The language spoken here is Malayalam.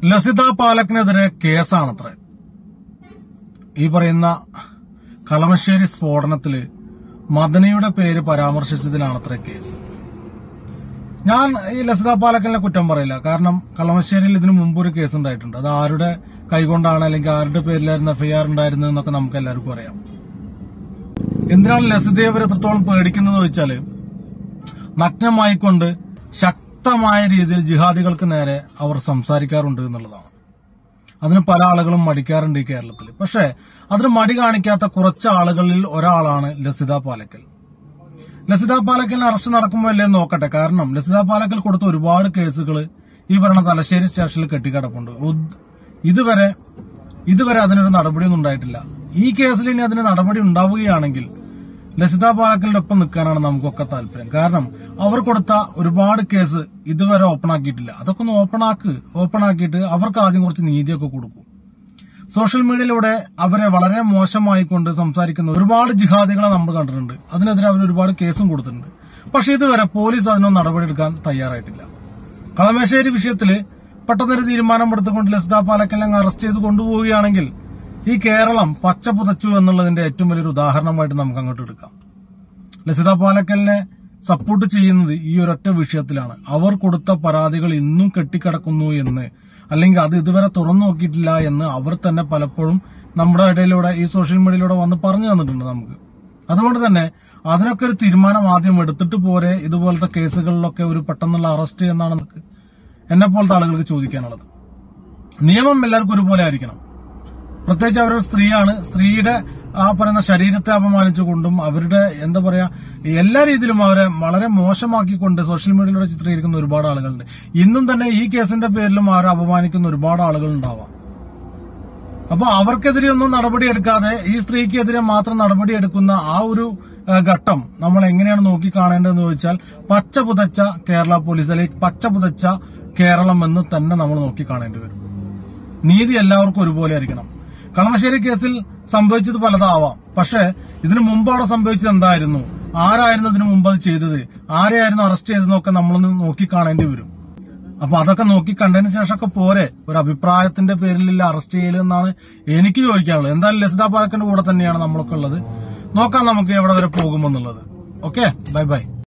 ലസിത പാലക്കിനെതിരെ കേസാണത്രേ ഈ പറയുന്ന കളമശ്ശേരി സ്ഫോടനത്തില് മദനിയുടെ പേര് പരാമർശിച്ചതിലാണത്രേ കേസ് ഞാൻ ഈ ലസിത പാലക്കലിനെ കുറ്റം പറയില്ല കാരണം കളമശ്ശേരിയിൽ ഇതിനു മുമ്പ് ഒരു കേസ് ഉണ്ടായിട്ടുണ്ട് അത് ആരുടെ കൈകൊണ്ടാണ് അല്ലെങ്കിൽ ആരുടെ പേരിലായിരുന്നു എഫ്ഐആർ ഉണ്ടായിരുന്നത് എന്നൊക്കെ നമുക്ക് എല്ലാവർക്കും അറിയാം എന്തിനാണ് ലസിതയെ ഇവർ എത്രത്തോളം പേടിക്കുന്നത് വെച്ചാല് നഗ്നമായിക്കൊണ്ട് ശക്തമായ രീതിയിൽ ജിഹാദികൾക്ക് നേരെ അവർ സംസാരിക്കാറുണ്ട് എന്നുള്ളതാണ് അതിന് പല ആളുകളും മടിക്കാറുണ്ട് ഈ കേരളത്തിൽ പക്ഷേ അതിന് മടി കാണിക്കാത്ത കുറച്ച് ആളുകളിൽ ഒരാളാണ് ലസിത പാലക്കൽ ലസിത പാലക്കലിന് അറസ്റ്റ് നടക്കുമോ അല്ലേ എന്ന് നോക്കട്ടെ കാരണം ലസിത പാലക്കൽ കൊടുത്ത ഒരുപാട് കേസുകൾ ഈ പറഞ്ഞ തലശ്ശേരി സ്റ്റേഷനിൽ കെട്ടിക്കിടപ്പുണ്ട് ഉദ്- ഇതുവരെ ഇതുവരെ അതിനൊരു നടപടിയൊന്നും ഉണ്ടായിട്ടില്ല ഈ കേസിൽ ഇനി അതിന് നടപടി ഉണ്ടാവുകയാണെങ്കിൽ ലസിത പാലക്കലിന്റെ ഒപ്പം നിൽക്കാനാണ് നമുക്കൊക്കെ താല്പര്യം കാരണം അവർ കൊടുത്ത ഒരുപാട് കേസ് ഇതുവരെ ഓപ്പൺ ആക്കിയിട്ടില്ല അതൊക്കെ ഒന്ന് ഓപ്പൺ ആക്ക് ഓപ്പൺ ആക്കിയിട്ട് അവർക്ക് ആദ്യം കുറച്ച് നീതിയൊക്കെ കൊടുക്കും സോഷ്യൽ മീഡിയയിലൂടെ അവരെ വളരെ മോശമായിക്കൊണ്ട് സംസാരിക്കുന്ന ഒരുപാട് ജിഹാദികളെ നമ്മൾ കണ്ടിട്ടുണ്ട് അതിനെതിരെ അവർ ഒരുപാട് കേസും കൊടുത്തിട്ടുണ്ട് പക്ഷെ ഇതുവരെ പോലീസ് അതിനൊന്നും നടപടിയെടുക്കാൻ തയ്യാറായിട്ടില്ല കളമശ്ശേരി വിഷയത്തില് പെട്ടെന്നൊരു തീരുമാനം എടുത്തുകൊണ്ട് ലസിത പാലക്കലിനെ അങ്ങ് അറസ്റ്റ് ചെയ്ത് കൊണ്ടുപോവുകയാണെങ്കിൽ ഈ കേരളം പച്ച പുതച്ചു എന്നുള്ളതിന്റെ ഏറ്റവും വലിയൊരു ഉദാഹരണമായിട്ട് നമുക്ക് അങ്ങോട്ട് എടുക്കാം ലസിത പാലക്കലിനെ സപ്പോർട്ട് ചെയ്യുന്നത് ഈ ഒരൊറ്റ വിഷയത്തിലാണ് അവർ കൊടുത്ത പരാതികൾ ഇന്നും കെട്ടിക്കിടക്കുന്നു എന്ന് അല്ലെങ്കിൽ അത് ഇതുവരെ തുറന്നു നോക്കിയിട്ടില്ല എന്ന് അവർ തന്നെ പലപ്പോഴും നമ്മുടെ ഇടയിലൂടെ ഈ സോഷ്യൽ മീഡിയയിലൂടെ വന്ന് പറഞ്ഞു തന്നിട്ടുണ്ട് നമുക്ക് അതുകൊണ്ട് തന്നെ അതിനൊക്കെ ഒരു തീരുമാനം ആദ്യം എടുത്തിട്ട് പോരെ ഇതുപോലത്തെ കേസുകളിലൊക്കെ ഒരു പെട്ടെന്നുള്ള അറസ്റ്റ് എന്നാണ് നമുക്ക് എന്നെ പോലത്തെ ആളുകൾക്ക് ചോദിക്കാനുള്ളത് നിയമം എല്ലാവർക്കും ഒരുപോലെ ആയിരിക്കണം പ്രത്യേകിച്ച് അവരൊരു സ്ത്രീയാണ് സ്ത്രീയുടെ ആ പറയുന്ന ശരീരത്തെ അപമാനിച്ചുകൊണ്ടും അവരുടെ എന്താ പറയാ എല്ലാ രീതിയിലും അവരെ വളരെ മോശമാക്കിക്കൊണ്ട് സോഷ്യൽ മീഡിയയിലൂടെ ചിത്രീകരിക്കുന്ന ഒരുപാട് ആളുകളുണ്ട് ഇന്നും തന്നെ ഈ കേസിന്റെ പേരിലും അവരെ അപമാനിക്കുന്ന ഒരുപാട് ആളുകൾ ഉണ്ടാവാം അപ്പൊ അവർക്കെതിരെ ഒന്നും നടപടിയെടുക്കാതെ ഈ സ്ത്രീക്കെതിരെ മാത്രം നടപടിയെടുക്കുന്ന ആ ഒരു ഏഹ്, ഘട്ടം നമ്മൾ എങ്ങനെയാണ് നോക്കി കാണേണ്ടതെന്ന് ചോദിച്ചാൽ പച്ച പുതച്ച കേരള പോലീസ് അല്ലെങ്കിൽ പച്ച പുതച്ച കേരളം എന്ന് തന്നെ നമ്മൾ നോക്കി കാണേണ്ടി വരും നീതി എല്ലാവർക്കും ഒരുപോലെ ആയിരിക്കണം കളമശ്ശേരി കേസിൽ സംഭവിച്ചത് പലതാവാം പക്ഷേ ഇതിനു മുമ്പ് അവിടെ സംഭവിച്ചത് എന്തായിരുന്നു ആരായിരുന്നു ഇതിനു മുമ്പ് അത് ചെയ്തത് ആരെയായിരുന്നു അറസ്റ്റ് ചെയ്തതെന്നൊക്കെ നമ്മളൊന്ന് നോക്കി കാണേണ്ടി വരും അപ്പൊ അതൊക്കെ നോക്കി കണ്ടതിന് ശേഷമൊക്കെ പോരെ ഒരു അഭിപ്രായത്തിന്റെ പേരിലില്ല അറസ്റ്റ് ചെയ്യല് എന്നാണ് എനിക്ക് ചോദിക്കാനുള്ളത് എന്തായാലും ലസിത പാലക്കന്റെ കൂടെ തന്നെയാണ് നമ്മളൊക്കെ ഉള്ളത് നോക്കാം നമുക്ക് എവിടെ വരെ പോകുമെന്നുള്ളത് ഓക്കെ ബൈ ബൈ